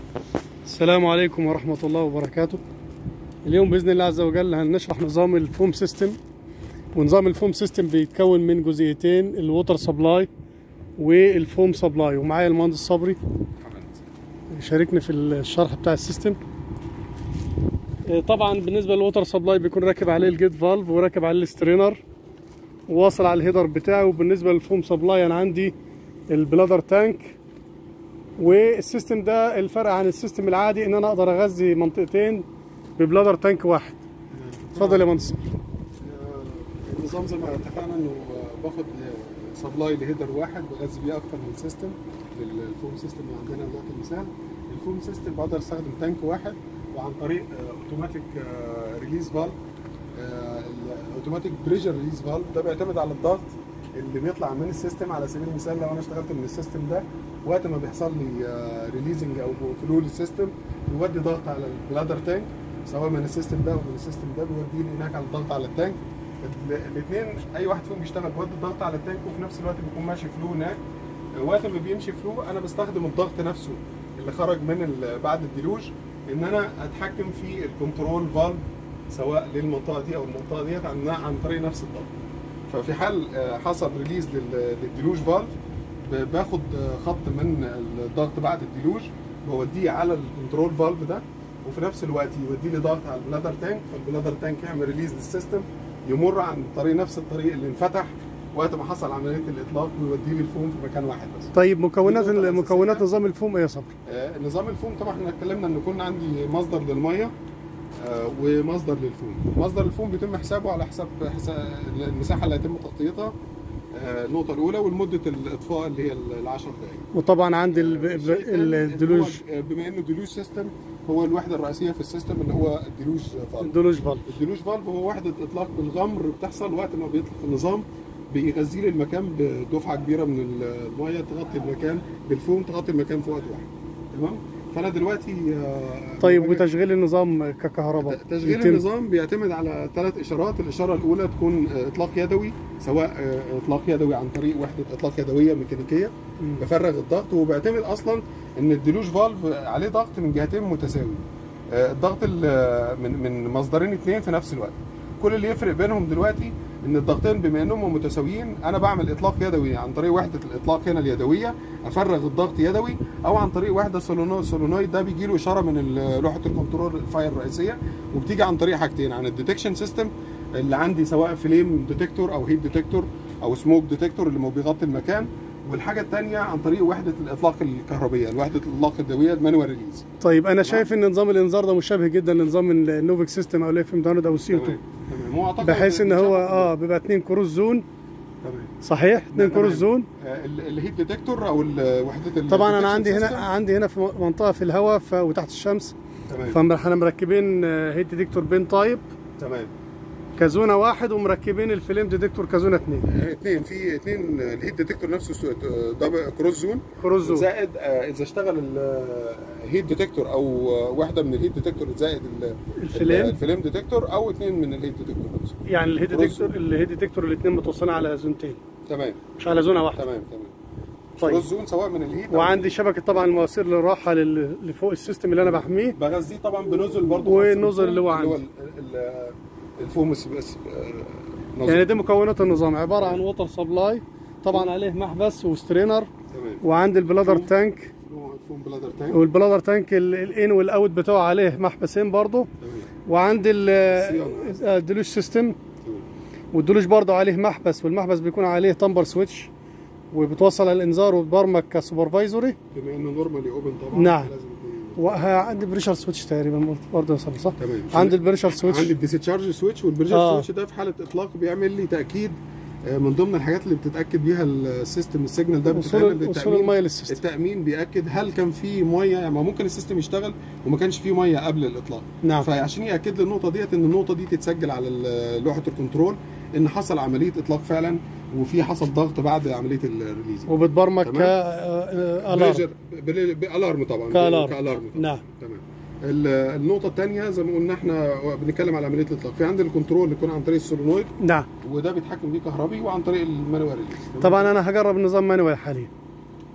السلام عليكم ورحمة الله وبركاته اليوم بإذن الله عز وجل هنشرح نظام الفوم سيستم ونظام الفوم سيستم بيتكون من جزئيتين الووتر سبلاي والفوم سبلاي ومعايا المهندس صبري شاركني في الشرح بتاع السيستم آه، طبعا بالنسبة للووتر سبلاي بيكون راكب عليه الجيت فالف وراكب عليه السترينر وواصل على الهيدر بتاعه وبالنسبة للفوم سبلاي أنا عندي البلادر تانك والسيستم ده الفرق عن السيستم العادي ان انا اقدر اغذي منطقتين ببلادر تانك واحد اتفضل يا مهندس النظام زي ما اتفقنا انه باخد سبلاي لهيدر واحد بغذي بيه اكتر من سيستم للفوم سيستم اللي عندنا دلوقتي مثال الفوم سيستم بقدر استخدم تانك واحد وعن طريق اوتوماتيك ريليز فالف الاوتوماتيك بريشر ريليز فالف ده بيعتمد على الضغط اللي بيطلع من السيستم على سبيل المثال لو انا اشتغلت من السيستم ده وقت ما بيحصل لي ريليزنج او فلو للسيستم بيودي ضغط على البلادر تانك سواء من السيستم ده او من السيستم ده بيوديني هناك على الضغط على التانك الاثنين اي واحد فيهم بيشتغل بيودي الضغط على التانك وفي نفس الوقت بيكون ماشي فلو هناك وقت ما بيمشي فلو انا بستخدم الضغط نفسه اللي خرج من بعد الديلوج ان انا اتحكم في الكنترول فالف سواء للمنطقه دي او المنطقه ديت عن عن طريق نفس الضغط ففي حال حصل ريليز للديلوج فالف باخد خط من الضغط بعد الديلوج بوديه على الكنترول فالف ده وفي نفس الوقت يودي لي ضغط على البلادر تانك فالبلادر تانك يعمل ريليز للسيستم يمر عن طريق نفس الطريق اللي انفتح وقت ما حصل عمليه الاطلاق ويودي لي الفوم في مكان واحد بس. طيب مكونات مكونات نظام الفوم ايه يا صبري؟ آه نظام الفوم طبعا احنا اتكلمنا ان يكون عندي مصدر للميه آه ومصدر للفوم. مصدر الفوم بيتم حسابه على حساب, حساب المساحه اللي هيتم تغطيتها النقطة الأولى والمدة الإطفاء اللي هي ال 10 دقايق. وطبعا عندي الدلوج بما إنه الدلوج سيستم هو الوحدة الرئيسية في السيستم اللي هو الدلوج فالف. الدلوج فالف. الدلوج فالف هو وحدة إطلاق بالغمر بتحصل وقت ما بيطلق النظام بيغذي لي المكان بدفعة كبيرة من المية تغطي المكان بالفوم تغطي المكان في وقت واحد. تمام؟ فانا دلوقتي طيب وتشغيل النظام ككهرباء تشغيل يتم. النظام بيعتمد على ثلاث اشارات الاشاره الاولى تكون اطلاق يدوي سواء اطلاق يدوي عن طريق وحده اطلاق يدويه ميكانيكيه بفرغ الضغط وبيعتمد اصلا ان الدلوج فالف عليه ضغط من جهتين متساوي الضغط من من مصدرين اثنين في نفس الوقت كل اللي يفرق بينهم دلوقتي ان الضغطين بما انهم متساويين انا بعمل اطلاق يدوي عن طريق وحده الاطلاق هنا اليدويه افرغ الضغط يدوي او عن طريق وحده سولونويد ده بيجي له اشاره من لوحه الكنترول الفاير الرئيسيه وبتيجي عن طريق حاجتين عن الديتكشن سيستم اللي عندي سواء فليم ديتكتور او هيت ديتكتور او سموك ديتكتور اللي بيغطي المكان والحاجه الثانيه عن طريق وحده الاطلاق الكهربيه وحده الاطلاق اليدويه المانوال ريليز طيب انا شايف ان نظام الانذار ده مشابه جدا لنظام النوفيك سيستم او الاف ام او السي 2 تمام هو بحيث ان هو اه بيبقى اثنين كروز زون تمام صحيح اثنين كروز زون الهيت ديتكتور او وحده طبعا انا عندي هنا عندي هنا في منطقه في الهواء وتحت الشمس تمام فاحنا مركبين هيت ديتكتور بين تايب تمام كزونه واحد ومركبين الفيلم ديتكتور كزونه اثنين اثنين في اثنين الهيت ديتكتور نفسه دبل كروز زون كروز زون زائد اذا اشتغل الهيت ديتكتور او واحده من الهيت ديتكتور زائد الفيلم الفيلم ديتكتور او اثنين من الهيت ديتكتور نفسه يعني الهيت ديتكتور الهيت ديتكتور الاثنين متوصلين على زونتين تمام مش على زونه واحده تمام تمام طيب كروز زون سواء من الهيت وعندي شبكه طبعا المواسير للراحه اللي فوق السيستم اللي انا بحميه بغذيه طبعا بنزل برضه والنزل اللي هو اللي عندي هو الفوم بس يعني دي مكونات النظام عباره عن ووتر سبلاي طبعا عليه محبس وسترينر تمام وعندي البلادر تانك فوم بلادر تانك والبلادر تانك الان والاوت بتوعه عليه محبسين برضه تمام وعندي الدلوش سيستم والدلوش برضه عليه محبس والمحبس بيكون عليه تمبر سويتش وبتوصل على الانذار وبرمج كسوبرفايزوري بما انه نورمالي اوبن طبعا نعم. لازم يكون وعندي بريشر سويتش تقريبا برضه صح صح تمام عندي البريشر عندي سويتش الديسشارج سويتش والبريشر آه. سويتش ده في حاله اطلاق بيعمل لي تاكيد آه، من ضمن الحاجات اللي بتتاكد بيها السيستم السيجنال ده بتتعمل وصول وصول بالتامين الميه للسيستم التامين بياكد هل كان في ميه يعني ما ممكن السيستم يشتغل وما كانش فيه ميه قبل الاطلاق نعم فعشان ياكد لي النقطه ديت ان النقطه دي تتسجل على ال- لوحه الكنترول ان حصل عمليه اطلاق فعلا وفي حصل ضغط بعد عمليه الريليزنج وبتبرمج تمام. ك آه، الارم بريشر- بال- بالارم طبعا كالارم. كالارم طبعا. نعم تمام ال- النقطة الثانية زي ما قلنا احنا بنتكلم على عملية الإطلاق، في عندنا الكنترول اللي يكون عن طريق السولونويد نعم وده بيتحكم بيه كهربي وعن طريق المانوال ريليز. طبعا انا هجرب النظام مانوال حاليا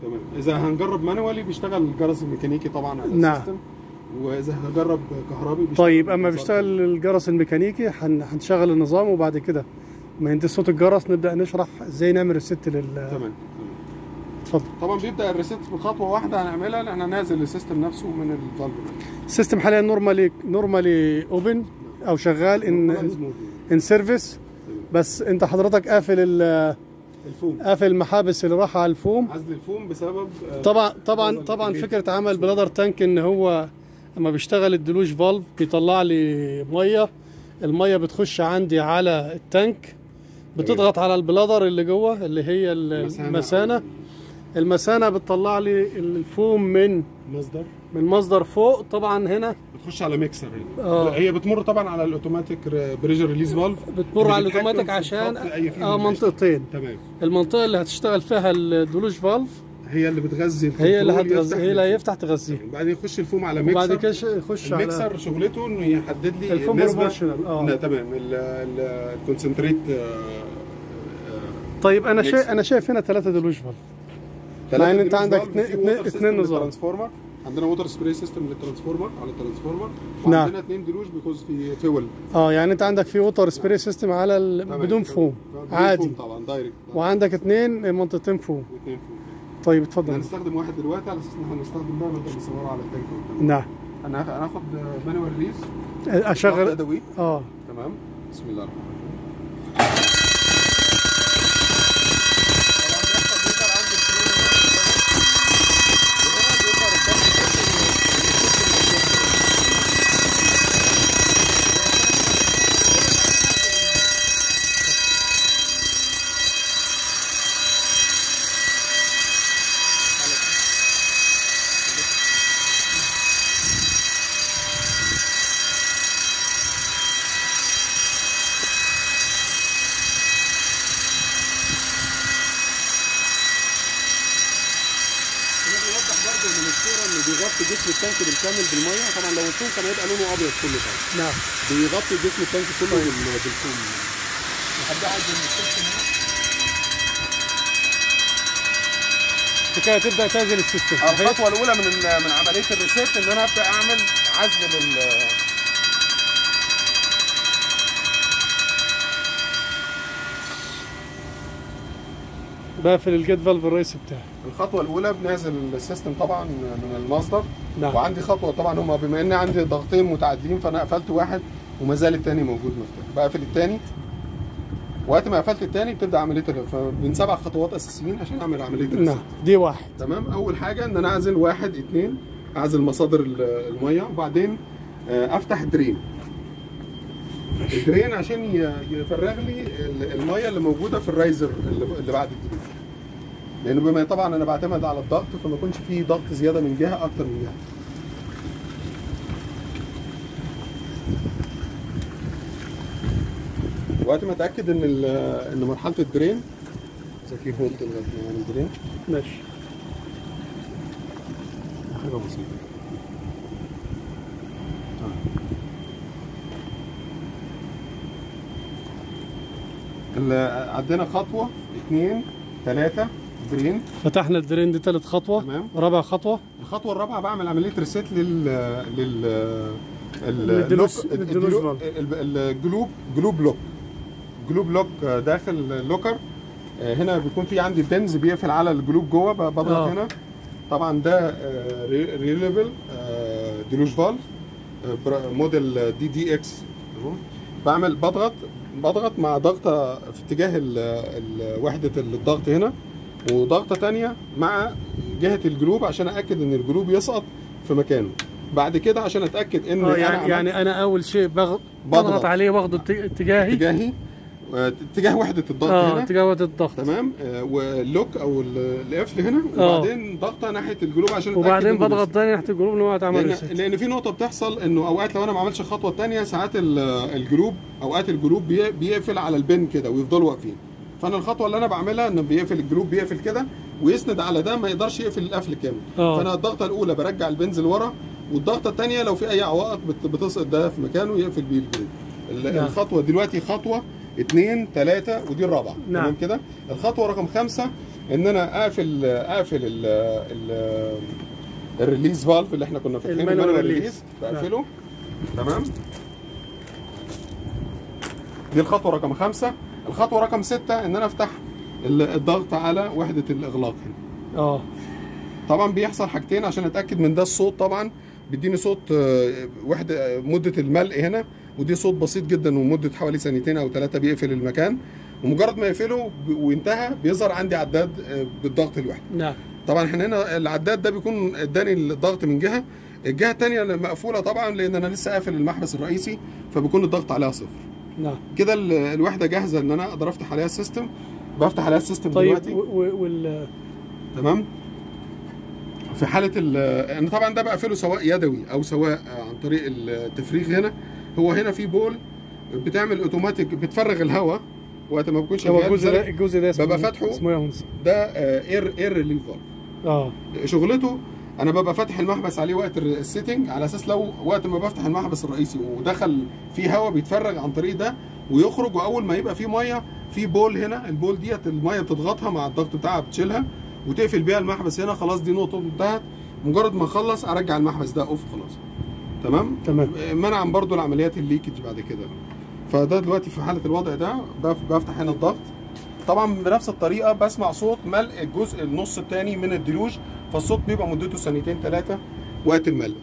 تمام اذا هنجرب مانوالي بيشتغل الجرس الميكانيكي طبعا على نعم. السيستم واذا هجرب كهربي بيشتغل طيب اما بالظبط. بيشتغل الجرس الميكانيكي هن- هنشغل النظام وبعد كده ما ينتهي صوت الجرس نبدا نشرح ازاي نعمل ريست لل تمام تمام اتفضل طبعا بيبدا الريست بخطوه واحده هنعملها ان احنا نازل السيستم نفسه من الفالف السيستم حاليا نورمالي نورمالي اوبن او شغال ان ان سيرفيس بس انت حضرتك قافل ال- الفوم قافل المحابس اللي راح على الفوم عزل الفوم بسبب آه، طبعا طبعا الفوم طبعا الجديد. فكره عمل بلادر تانك ان هو اما بيشتغل الدلوج فالف بيطلع لي ميه الميه بتخش عندي على التانك بتضغط على البلادر اللي جوه اللي هي المثانة المثانه المثانه بتطلع لي الفوم من مصدر من مصدر فوق طبعا هنا بتخش على ميكسر هنا آه. هي بتمر طبعا على الاوتوماتيك بريشر ريليز فالف بتمر على بتتحكم الاوتوماتيك في عشان الضغط أي فيهم اه اللي منطقتين تمام المنطقه اللي هتشتغل فيها الدلوج فالف هي اللي بتغذي هي اللي الكنترول هتغذي يفتح هي اللي الفوم. هيفتح تغذيه وبعدين يخش الفوم على ميكسر وبعد كده ش- يخش على الميكسر شغلته انه يحدد لي الفوم نسبة- proportional، آه. لا تمام الكونسنتريت طيب انا شايف انا شايف هنا ثلاثه دلوج فالف مع إن أنت عندك اتنين- اتنين- اتنين نظام. ترانسفورمر عندنا ووتر سبراي سيستم للترانسفورمر على الترانسفورمر نعم. وعندنا اثنين دلوج بيكوز في فيول اه يعني انت عندك في ووتر سبراي سيستم على ال... بدون فوم عادي طبعا دايركت وعندك اثنين منطقتين فوم واثنين فوم طيب احنا اتفضل هنستخدم واحد دلوقتي على اساس ان احنا هنستخدم ده نقدر نصوره على التانك قدام نعم انا هاخ- هناخد مانوال ريليز اشغل ادوي اه تمام بسم الله الرحمن الرحيم هنا بيوضح برضه من الصوره انه بيغطي جسم التانك بالكامل بالميه طبعا لو الفوم كان هيبقى لونه ابيض كله طبعا نعم بيغطي جسم التانك كله بال- بالفوم لحد عايز السيستم هنا كده تبدا تعزل السيستم الخطوه الاولى من ال- من عمليه الريسيت ان انا ابدا اعمل عزل لل بقفل الجيت فالف الرئيسي بتاعي الخطوه الاولى بنعزل السيستم طبعا من المصدر نعم. وعندي خطوه طبعا هما بما ان عندي ضغطين متعادلين فانا قفلت واحد وما زال الثاني موجود مفتوح بقفل الثاني وقت ما قفلت الثاني بتبدا عمليه الريف فمن سبع خطوات اساسيين عشان اعمل عمليه الريسيت نعم دي واحد تمام اول حاجه ان انا اعزل واحد اتنين اعزل مصادر ال- الميه وبعدين آه، افتح درين الدرين عشان ي- يفرغ لي ال- الميه اللي موجوده في الرايزر اللي اللي بعد الدرين لانه بما طبعا انا بعتمد على الضغط فما يكونش فيه ضغط زياده من جهه اكتر من جهه وقت ما اتاكد ان ال- ان مرحله الدرين اذا في هولد لغايه ما يعمل درين ماشي حاجه بسيطه ال- عندنا خطوه اثنين ثلاثه برين فتحنا الدرين دي ثالث خطوه تمام. رابع خطوه الخطوه الرابعه بعمل عمليه ريسيت لل لل ال- للدلوس- اللوك- للدلوس الدلو- ال- الجلوب جلوب لوك جلوب لوك داخل لوكر آه، هنا بيكون في عندي بنز بيقفل على الجلوب جوه ب- بضغط آه. هنا طبعا ده ريليبل ديلوج فالف موديل دي دي اكس بعمل بضغط بضغط مع ضغطه في اتجاه ال- ال- وحده الضغط هنا وضغطه تانية مع جهه الجلوب عشان اتاكد ان الجلوب يسقط في مكانه بعد كده عشان اتاكد ان اه أنا يعني عملت يعني انا اول شيء بضغط بضغط. بضغط عليه واخده ات- اتجاهي اتجاهي آه، اتجاه وحده الضغط اه هنا اتجاه وقت الضغط تمام آه، واللوك او ال- القفل هنا آه. وبعدين ضغطه ناحيه الجلوب عشان أتأكد وبعدين إنه بضغط تاني ناحيه الجروب ان هو اتعمل لان ريست لان في نقطه بتحصل انه اوقات لو انا ما عملتش الخطوه الثانيه ساعات ال- الجروب اوقات الجروب بي- بيقفل على البن كده ويفضلوا واقفين فانا الخطوه اللي انا بعملها انه بيقفل الجروب بيقفل كده ويسند على ده ما يقدرش يقفل القفل كامل آه. فانا الضغطه الاولى برجع البنز لورا والضغطه الثانيه لو في اي عوائق بت- بتسقط ده في مكانه يقفل بيه الجروب ال- نعم. الخطوه دلوقتي خطوه اثنين ثلاثة ودي الرابعة نعم. تمام كده الخطوة رقم خمسة ان انا اقفل اقفل ال ال الريليز فالف اللي احنا كنا فاتحينه المانوال المانوال ريليز. ريليز بقفله تمام دي الخطوه رقم خمسة الخطوه رقم ستة ان انا افتح ال- الضغط على وحده الاغلاق هنا اه طبعا بيحصل حاجتين عشان اتاكد من ده الصوت طبعا بيديني صوت آه، وحده آه، مده الملء هنا ودي صوت بسيط جدا ومده حوالي ثانيتين او ثلاثه بيقفل المكان ومجرد ما يقفله ب- وانتهى بيظهر عندي عداد آه، بالضغط الواحد نعم طبعا احنا هنا العداد ده بيكون اداني الضغط من جهه الجهه الثانيه مقفوله طبعا لان انا لسه قافل المحبس الرئيسي فبيكون الضغط عليها صفر نعم كده ال- الوحده جاهزه ان انا اقدر افتح عليها السيستم بفتح عليها السيستم طيب دلوقتي و- و- وال تمام في حاله ال انا طبعا ده بقفله سواء يدوي او سواء عن طريق التفريغ هنا هو هنا في بول بتعمل اوتوماتيك بتفرغ الهواء وقت ما بكون هو شغال الجزء ده بذلك الجزء ده اسمه ببقى فاتحه. اسمه ايه يا هندسه؟ ده اير اير ريليف فالف اه شغلته انا ببقى فاتح المحبس عليه وقت الر- السيتنج على اساس لو وقت ما بفتح المحبس الرئيسي ودخل فيه هواء بيتفرغ عن طريق ده ويخرج واول ما يبقى فيه ميه في بول هنا البول ديت الميه بتضغطها مع الضغط بتاعها بتشيلها وتقفل بيها المحبس هنا خلاص دي نقطه انتهت مجرد ما اخلص ارجع المحبس ده اوف خلاص تمام تمام منعا برضو العمليات الليكج بعد كده فده دلوقتي في حاله الوضع ده بف- بفتح هنا الضغط طبعا بنفس الطريقه بسمع صوت ملء الجزء النص الثاني من الدلوج فالصوت بيبقى مدته ثانيتين ثلاثه وقت الملء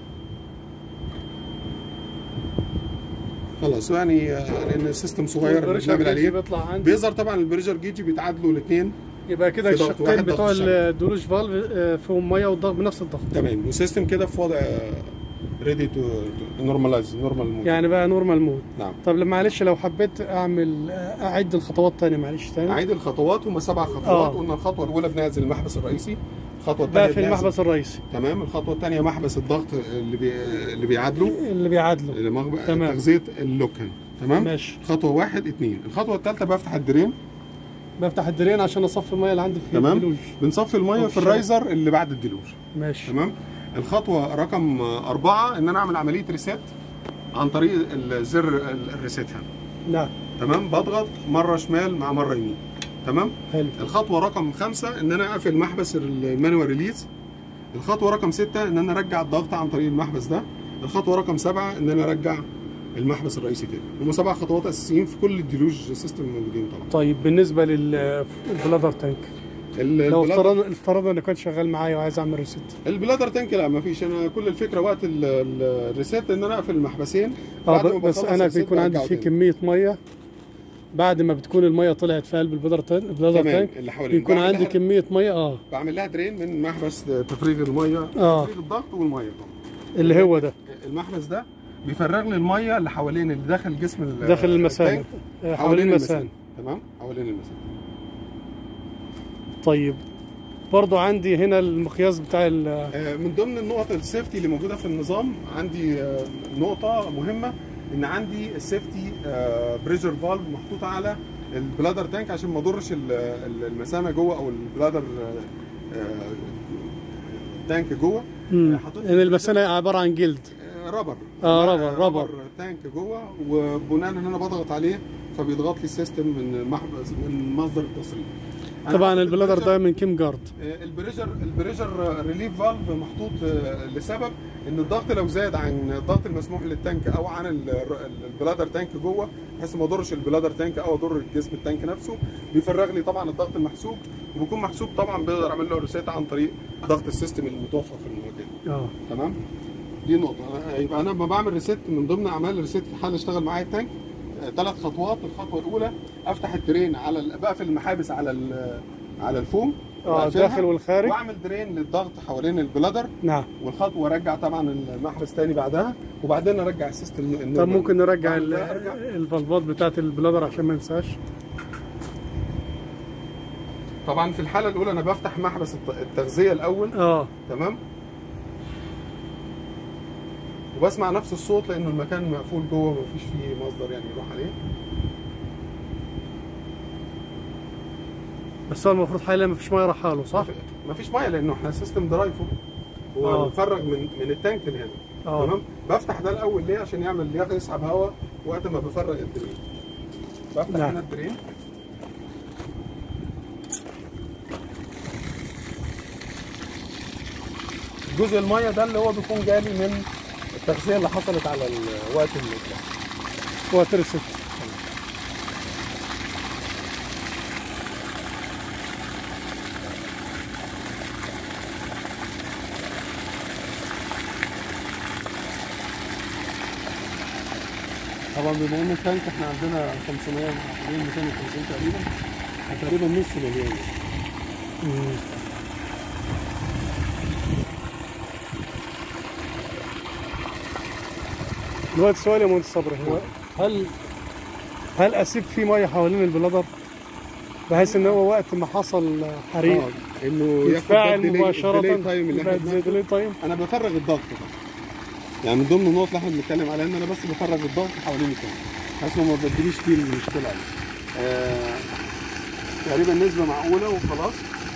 خلاص يعني آه، لان السيستم صغير اللي البريشر بنعمل جيج عليه بيطلع عندي بيظهر طبعا البريشر جيج بيتعادلوا الاثنين يبقى كده في ضغط الشقين واحد ضغط بتوع الشمع. الدروج فالف آه، فيهم ميه والضغط بنفس الضغط تمام والسيستم كده في وضع ريدي تو نورماليز نورمال مود يعني بقى نورمال مود نعم طب لما معلش لو حبيت اعمل آه، اعد الخطوات تاني معلش تاني اعيد الخطوات هم سبع خطوات آه. قلنا الخطوه الاولى بننزل المحبس الرئيسي الخطوه بقى الثانيه في المحبس الرئيسي تمام الخطوه الثانيه محبس الضغط اللي بي... اللي بيعادله اللي بيعادله اللي مغ- تمام. تغذيه اللوك هنا تمام ماشي خطوه واحد اثنين الخطوه الثالثه بفتح الدرين بفتح الدرين عشان اصفي الميه اللي عندي في تمام الدلوج بنصفي الميه أوف في شاي. الرايزر اللي بعد الدلوج ماشي تمام الخطوه رقم أربعة ان انا اعمل عمليه ريسيت عن طريق الزر ال- الريسيت هنا نعم تمام بضغط مره شمال مع مره يمين تمام حلو الخطوه رقم خمسة ان انا اقفل محبس المانوال ريليز الخطوه رقم ستة ان انا ارجع الضغط عن طريق المحبس ده الخطوه رقم سبعة ان انا ارجع المحبس الرئيسي تاني هم سبع خطوات اساسيين في كل الديلوج سيستم موجودين طبعا طيب بالنسبه للبلادر تانك ال- لو البلادر- افترضنا افترضنا انه كان شغال معايا وعايز اعمل ريست البلادر تانك لا ما فيش انا كل الفكره وقت ال- ال- الريسيت ان انا اقفل المحبسين اه بعد ما ب- بس بخلص انا الريسيت بيكون عندي برجعه فيه تاني. كميه ميه بعد ما بتكون الميه طلعت في قلب البلادر تانك البلادر تمام تانك اللي حوالين بيكون بعمل عندي لها- كميه ميه اه بعمل لها درين من محبس تفريغ الميه آه. تفريغ الضغط والميه طبعا اللي هو ده المحبس ده بيفرغ لي الميه اللي حوالين اللي داخل جسم ال- داخل المثانه التانك، آه، حوالين المثانه تمام حوالين المثانه طيب برضو عندي هنا المقياس بتاع ال- آه، من ضمن النقط السيفتي اللي موجوده في النظام عندي آه، نقطه مهمه ان عندي السيفتي بريشر فالف محطوط على البلادر تانك عشان ما اضرش ال- ال- المثانه جوه او البلادر تانك جوه مم. حاطط- ان المثانه عباره عن جلد آه، رابر آه، رابر- رابر. تانك جوه وبناء ان انا بضغط عليه فبيضغط لي السيستم من محبس من مصدر التصريف أنا طبعا حاطط البلادر البريشر- ده من كيم جارد آه، البريشر البريشر ريليف فالف محطوط آه، لسبب ان الضغط لو زاد عن الضغط المسموح للتانك او عن ال- ال- البلادر تانك جوه بحيث ما اضرش البلادر تانك او اضر جسم التانك نفسه بيفرغ لي طبعا الضغط المحسوب وبيكون محسوب طبعا بقدر اعمل له ريسيت عن طريق ضغط السيستم المتوفر في المكان اه تمام دي نقطة أنا- يبقى أنا لما بعمل ريست من ضمن أعمال الريست في حال اشتغل معايا التانك ثلاث خطوات الخطوة الأولى أفتح الدرين على ال- بقفل المحابس على ال- على الفوم اه بقفلها الداخل والخارج وأعمل درين للضغط حوالين البلادر نعم والخطوة أرجع طبعا المحبس تاني بعدها وبعدين أرجع السيستم طب النورمال. ممكن نرجع بعد ال- ده أرجع. الفالفات بتاعت البلادر عشان ما ننساش طبعا في الحالة الأولى أنا بفتح محبس الت- التغذية الأول اه تمام وبسمع نفس الصوت لانه المكان مقفول جوه ومفيش فيه مصدر يعني يروح عليه بس هو المفروض حاليا ما فيش ميه رايحه له صح؟ مفيش ميه لانه احنا سيستم درايفه هو آه. مفرغ من من التانك لهنا اه تمام بفتح ده الاول ليه عشان يعمل ياخد يسحب هواء وقت ما بفرغ الدرين بفتح نعم. هنا الدرين جزء الميه ده اللي هو بيكون جالي من التغذيه اللي حصلت على ال- وقت الاطلاق وقت الريست طبعا بما ان التانك احنا عندنا 500 250 تقريبا تقريبا نص مليون دلوقتي السؤال يا مهندس صبري هو هل هل اسيب فيه ميه حوالين البلادر بحيث ان هو وقت ما حصل حريق اه انه ياخد يتفاعل ده delay- مباشرة delay time اللي احنا يبقى زي بنعمله. delay تايم انا بفرغ الضغط ده يعني من ضمن النقط اللي احنا بنتكلم عليها ان انا بس بفرغ الضغط حوالين التانك بحيث إنه ما بديليش فيه المشكله عليه آه تقريبا نسبه معقوله وخلاص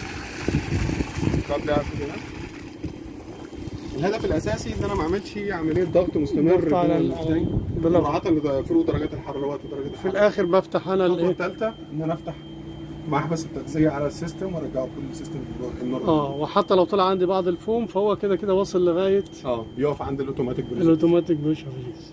قبل اعرف كده الهدف الاساسي ان انا ما اعملش عمليه ضغط مستمر ضغط على جوه ال- التانك. البلادر. مراعاه لفروق درجات الحراره وقت درجه في الحراره الاخر بفتح انا الخطوه الايه الثالثه ان انا افتح محبس التغذيه على السيستم وارجعه كل السيستم النورمال اه وحتى لو طلع عندي بعض الفوم فهو كده كده واصل لغايه اه بيقف عند الاوتوماتيك بريشر الاوتوماتيك بريشر ريليز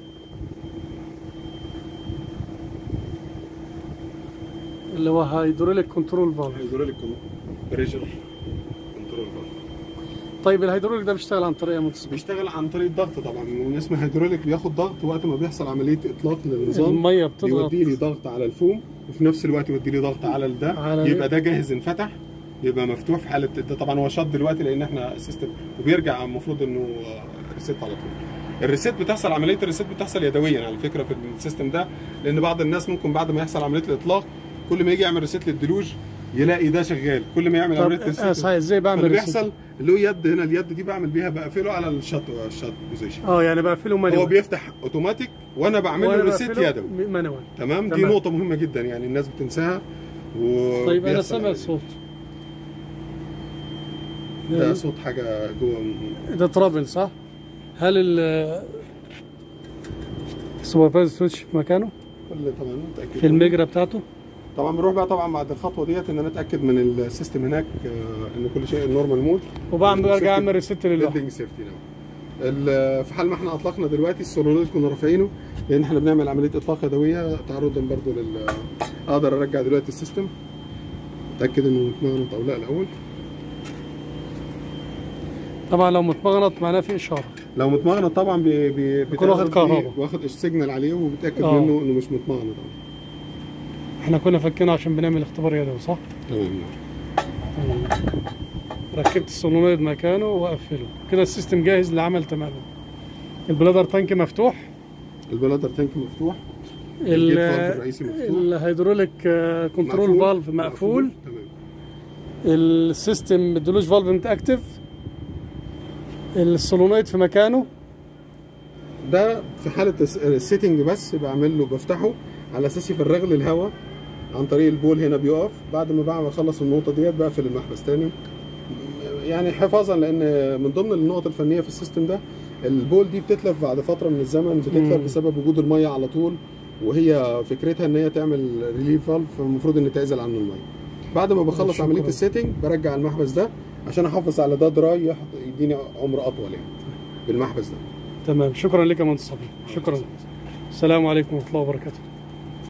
اللي هو هيدروليك كنترول فالف هيدروليك بريشر كنترول فالف طيب الهيدروليك ده بيشتغل عن طريق متصل بيشتغل عن طريق الضغط طبعا من اسمه هيدروليك بياخد ضغط وقت ما بيحصل عمليه اطلاق للنظام الميه بتضغط بيودي لي ضغط على الفوم وفي نفس الوقت يودي لي ضغط على ده على يبقى ده جاهز انفتح يبقى مفتوح في حاله ده طبعا هو شط دلوقتي لان احنا سيستم وبيرجع المفروض انه ريست على طول الريست بتحصل عمليه الريست بتحصل يدويا على فكره في السيستم ده لان بعض الناس ممكن بعد ما يحصل عمليه الاطلاق كل ما يجي يعمل ريست للدلوج يلاقي ده شغال كل ما يعمل طب عمليه آه، ريست صحيح ازاي بعمل اللي reset؟ بيحصل له يد هنا اليد دي بعمل بيها بقفله على الشط الشط بوزيشن اه يعني بقفله هو مانوال بيفتح اوتوماتيك وانا بعمل له ريست يدوي مانوال تمام دي تمام. نقطه مهمه جدا يعني الناس بتنساها و طيب انا بيحصل سامع عليه. صوت ده صوت حاجه جوه ده ترابل صح؟ هل ال السوبرفايزر سويتش في مكانه كل طبعا متاكد في المجرى بتاعته طبعا بنروح بقى طبعا بعد الخطوه ديت ان انا اتاكد من السيستم هناك آه، ان كل شيء نورمال مود وبعد برجع safety- اعمل ريست للوحده بيلدينج سيفتي نعم ال- في حال ما احنا اطلقنا دلوقتي السولونويد كنا رافعينه لان احنا بنعمل عمليه اطلاق يدويه تعرضا برضو لل اقدر ارجع دلوقتي السيستم اتاكد انه متمغنط او لا الاول طبعا لو متمغنط معناه في اشاره لو متمغنط طبعا بي بي بيكون واخد بتاخد فيه- كهرباء. واخد سيجنال عليه وبتاكد آه. منه انه مش متمغنط طبعا احنا كنا فكينه عشان بنعمل اختبار يدوي صح؟ تمام تمام. ركبت السولونويد مكانه واقفله كده السيستم جاهز للعمل تماما البلادر تانك مفتوح البلادر تانك مفتوح ال- الجيت فالف الرئيسي مفتوح. الهيدروليك آه، كنترول فالف مقفول تمام السيستم الدلوج فالف متاكتف السولونويد في مكانه ده في حاله الس- السيتنج بس بعمل له بفتحه على اساس يفرغ لي الهواء عن طريق البول هنا بيقف بعد ما بعمل اخلص النقطه ديت بقفل المحبس تاني يعني حفاظا لان من ضمن النقط الفنيه في السيستم ده البول دي بتتلف بعد فتره من الزمن بتتلف مم. بسبب وجود الميه على طول وهي فكرتها ان هي تعمل ريليف فالف فالمفروض ان تعزل عنه الميه بعد ما بخلص شكراً. عمليه السيتنج برجع المحبس ده عشان احافظ على ده دراي يحط- يديني عمر اطول يعني بالمحبس ده تمام شكرا لك يا مهندس صبري شكرا السلام عليكم ورحمه الله وبركاته